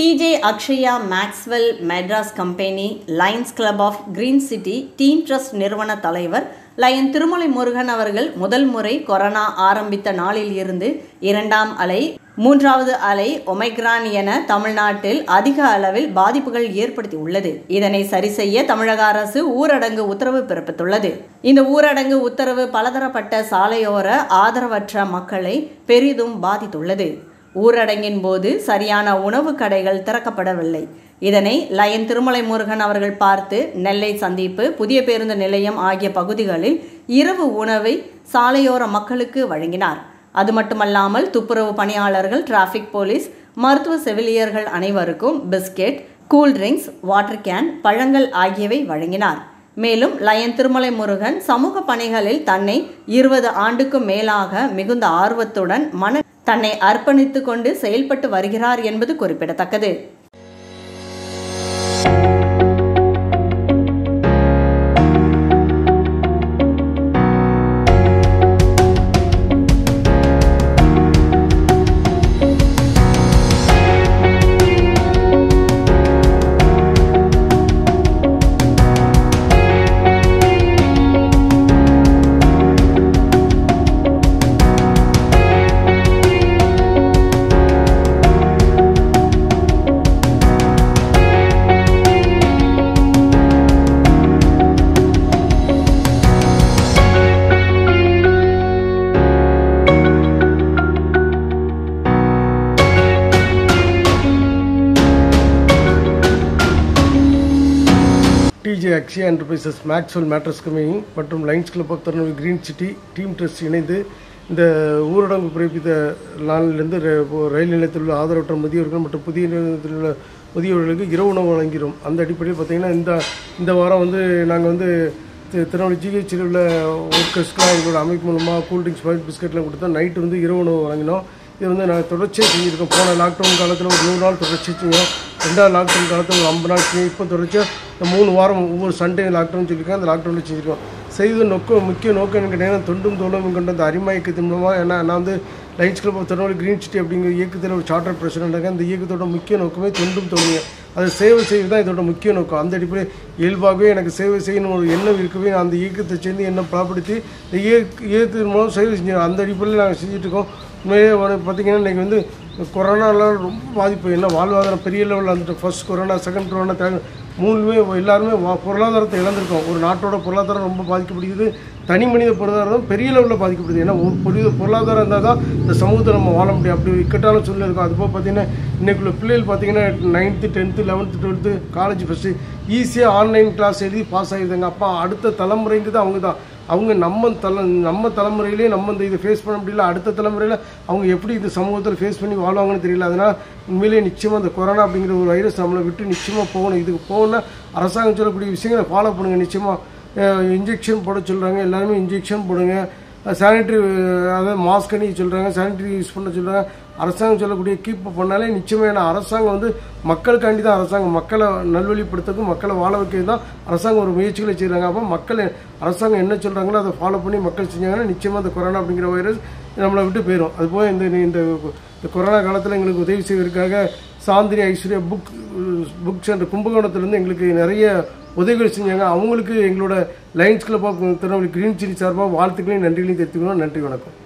DJ Akshaya Maxwell Madras company Lions Club of Green City team trust நிறுவன தலைவர் line Thirumalai Murugan அவர்கள் முதல் முறை கொரோனா ஆரம்பித்த நாளில் இருந்து இரண்டாம் அலை மூன்றாவது அலை ஒமைக்ரான் என தமிழ்நாட்டில் அதிக அளவில் பாதிப்புகள் ஏற்படுத்தி உள்ளது இதனை சரி செய்ய தமிழக அரசு ஊரடங்கு உத்தரவு பிறப்பித்துள்ளது இந்த ஊரடங்கு உத்தரவு பலதரப்பட்ட சாலையோர ஆதரவற்ற மக்களை பெரிதும் பாதித்துள்ளது ஊரடங்கின் போது சரியான உணவு கடைகள் திறக்கப்படவில்லை இதனை லயன் திருமலை முருகன் அவர்கள் பார்த்து நெல்லை சந்திப்பு புதிய பேருந்து நிலையம் ஆகிய பகுதிகளில் இரவு உணவை சாலையோர மக்களுக்கு வழங்கினார் அது மட்டுமல்லாமல் துப்புரவு பணியாளர்கள் டிராஃபிக் போலீஸ் மருத்துவ செவிலியர்கள் அனைவருக்கும் பிஸ்கெட் கூல்ட்ரிங்க்ஸ் வாட்டர் கேன் பழங்கள் ஆகியவை வழங்கினார் மேலும் லயன் திருமலை முருகன் சமூக பணிகளில் தன்னை இருபது ஆண்டுக்கும் மேலாக மிகுந்த ஆர்வத்துடன் மன தன்னை அர்ப்பணித்து கொண்டு செயல்பட்டு வருகிறார் என்பது குறிப்பிடத்தக்கது DJ Akshaya Enterprises Maxwell Madras company மற்றும் Lions Club of Tirunelveli Green City team trust இணைந்து இந்த ஊரடங்கு பிறப்பித்த நாளிலிருந்து ர- ரயில் நிலையத்தில் உள்ள ஆதரவற்ற முதியவர்கள் மற்றும் புதிய நிலையத்தில் உள்ள முதியவர்களுக்கு இரவு உணவு வழங்கிறோம் அந்த அடிப்படையில் பார்த்தீங்கன்னா இந்த இந்த வாரம் வந்து நாங்கள் வந்து தி- திருநெல்வேலி ஜிஹெச்சில் உள்ள ஒர்க்கர்ஸ்க்குலாம் எங்களோட அமைப்பு மூலமாக கூல்ட்ரிங்க்ஸ் பாயிண்ட் பிஸ்கட்லாம் கொடுத்தோம் நைட்டு வந்து இரவு உணவு வழங்கினோம் இது வந்து நாங்கள் தொடர்ச்சியாக செஞ்சுருக்கோம் போன லாக்டவுன் காலத்தில் ஒரு நூறு நாள் தொடர்ச்சியாக செஞ்சோம் ரெண்டாவது லாக்டவுன் காலத்தில் ஒரு ஐம்பது நாள் செஞ்சோம் இப்போ தொடர்ச்சியாக இந்த மூணு வாரம் ஒவ்வொரு சண்டே லாக்டவுன் சொல்லியிருக்கோம் அந்த லாக்டவுனில் செஞ்சுருக்கோம் செய்த நோக்கம் முக்கிய நோக்கம் என்ன கேட்டீங்கன்னா தொண்டும் தோளும் கொண்ட அந்த அரிமா இயக்கத்தின் மூலமாக ஏன்னா நான் வந்து Lions Club of Tirunelveli Green City அப்படிங்கிற இயக்கத்தில் ஒரு சார்ட்டர் பிரசிடென்ட் இருக்கேன் இந்த இயக்கத்தோட முக்கிய நோக்கமே தொண்டும் தோல்விங்க அது சேவை செய்வது தான் இதோட முக்கிய நோக்கம் அந்த அடிப்படையில் இயல்பாகவே எனக்கு சேவை செய்யணும் ஒரு எண்ணம் இருக்கவே நான் அந்த இயக்கத்தை சேர்ந்து என்ன பலப்படுத்தி இந்த இயக்க இயக்கத்தின் மூலம் சேவை செஞ்சோம் அந்த அடிப்படையில் நாங்கள் செஞ்சுட்டு இருக்கோம் உண்மையிலே வந்து பார்த்திங்கன்னா இன்றைக்கி வந்து கொரோனாலாம் ரொம்ப பாதிப்பு என்ன வாழ்வாதாரம் பெரிய லெவலில் வந்துட்டு first corona second corona third மூணுமே எல்லாருமே வா- பொருளாதாரத்தை இழந்திருக்கோம் ஒரு நாட்டோட பொருளாதாரம் ரொம்ப பாதிக்கப்படுகிறது தனி மனித பொருளாதாரம் பெரிய லெவலில் பாதிக்கப்படுது ஏன்னா ஒரு பெரிய பொருளாதாரம் இருந்தால் தான் இந்த சமூகத்தை நம்ம வாழ முடியும் அப்படி இக்கட்டான சூழ்நிலை இருக்கும் அதுபோல் பார்த்தீங்கன்னா இன்னைக்குள்ள பிள்ளைகள் பார்த்தீங்கன்னா ninth tenth eleventh twelfth college first ஈஸியாக ஆன்லைன் கிளாஸ் எழுதி பாஸ் ஆகிடுதாங்க அப்போ அடுத்த தலைமுறைங்கிறது அவங்க தான் அவங்க நம்ம தலை நம்ம தலைமுறையிலே நம்ம இந்த இதை ஃபேஸ் பண்ண முடியல அடுத்த தலைமுறையில் அவங்க எப்படி இந்த சமூகத்தில் ஃபேஸ் பண்ணி வாழ்வாங்கன்னு தெரியல அதனால் உண்மையிலேயே நிச்சயமாக இந்த கொரோனா அப்படிங்கிற ஒரு வைரஸ் நம்மளை விட்டு நிச்சயமாக போகணும் இதுக்கு போகணும்னா அரசாங்கம் சொல்லக்கூடிய விஷயங்களை ஃபாலோ பண்ணுங்க நிச்சயமாக இன்ஜெக்ஷன் போட சொல்கிறாங்க எல்லாருமே இன்ஜெக்ஷன் போடுங்க சானிட்டரி அதாவது மாஸ்க் அணி சொல்கிறாங்க சானிட்டரி யூஸ் பண்ண சொல்கிறாங்க அரசாங்கம் சொல்லக்கூடிய கீப் பண்ணாலே நிச்சயமாக ஏன்னா அரசாங்கம் வந்து மக்களுக்காண்டி தான் அரசாங்கம் மக்களை நல்வழிப்படுத்துறதுக்கும் மக்களை வாழ வைக்கிறது தான் அரசாங்கம் ஒரு முயற்சிகளை செய்கிறாங்க அப்போ மக்கள் அரசாங்கம் என்ன சொல்கிறாங்களோ அதை ஃபாலோ பண்ணி மக்கள் செஞ்சாங்கன்னா நிச்சயமாக இந்த கொரோனா அப்படிங்கிற வைரஸ் நம்மளை விட்டு போயிடும் அதுபோல் இந்த இந்த இந்த கொரோனா காலத்தில் எங்களுக்கு உதவி செய்வதற்காக Chandini Aishwarya book book centre கும்பகோணத்துலேருந்து எங்களுக்கு நிறைய உதவிகள் செஞ்சாங்க அவங்களுக்கு எங்களோட Lions Club of Tirunelveli Green City சார்பாக வாழ்த்துக்களையும் நன்றிகளையும் தெரிவித்துக்கணும் நன்றி வணக்கம்